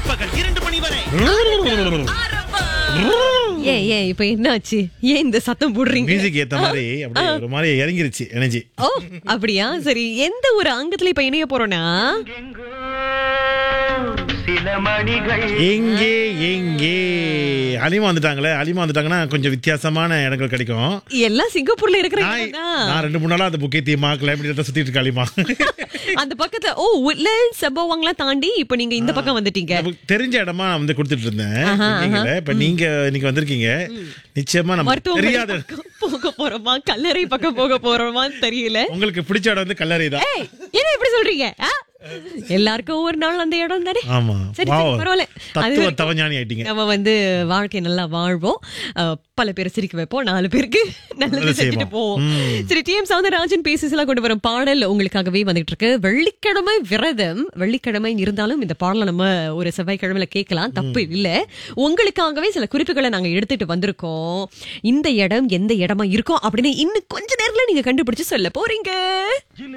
பிற்பகல் இரண்டு மணி வரை ஏன் ஏன் இப்ப என்னாச்சு ஏன் இந்த சத்தம் போடுறீங்க மியூசிக் ஏத்த மாதிரி அப்படியே ஒரு மாதிரி இறங்கிருச்சு எனர்ஜி ஓ அப்படியா சரி எந்த ஒரு அங்கத்துல இப்ப இணைய போறோம்னா சில மணிகள் எங்கே எங்கே அலிமா வந்துட்டாங்களே அலிமா வந்துட்டாங்கன்னா கொஞ்சம் வித்தியாசமான இடங்கள் கிடைக்கும் எல்லாம் சிங்கப்பூர்ல இருக்கிற நான் இடம் தான். நான் ரெண்டு மூணு நாளா அந்த புக்கே தீமா கிளைமேட் தான் சுத்திட்டு இருக்க அலிமா அந்த பக்கத்துல ஓ உட்லண்ட் சம்பவங்களாம் தாண்டி இப்ப நீங்க இந்த பக்கம் வந்துட்டீங்க நமக்கு தெரிஞ்ச இடமா நான் வந்து கொடுத்துட்டு இருந்தேன் நீங்கள இப்ப நீங்க இன்னைக்கு வந்திருக்கீங்க நிச்சயமா நம்ம மருத்துவமனை தெரியாத பக்கம் போக போறோமா கல்லறை பக்கம் போக போறோமான்னு தெரியல உங்களுக்கு பிடிச்ச இடம் வந்து கல்லறை தான் ஏய் என்ன இப்படி சொல்றீங்க ஆ? எல்லாருக்கும் ஒரு நாள் அந்த இடம் தானே ஆமா சரி Wow. சரி பரவாயில்ல அது தத்துவ வரைக்கும் தவஞானி ஆயிட்டீங்க நம்ம வந்து வாழ்க்கை நல்லா வாழ்வோம் அஹ், பல பேரை சிரிக்க வைப்போம் நாலு பேருக்கு நல்லது நல்லது செஞ்சுட்டு செய்வோம். போவோம் ம். சரி டி எம் சவுந்தரராஜன் பேசிஸ் எல்லாம் கொண்டு வரும் பாடல் உங்களுக்காகவே வந்துட்டு இருக்கு வெள்ளிக்கிழமை விரதம் வெள்ளிக்கிழமை இருந்தாலும் இந்த பாடலை நம்ம ஒரு செவ்வாய்க்கிழமையில கேட்கலாம் தப்பு இல்ல உங்களுக்காகவே சில குறிப்புகளை நாங்க எடுத்துட்டு வந்திருக்கோம் இந்த இடம் எந்த இடமா இருக்கும் அப்படின்னு இன்னும் கொஞ்ச நேரத்துல நீங்க கண்டுபிடிச்சு சொல்ல போறீங்க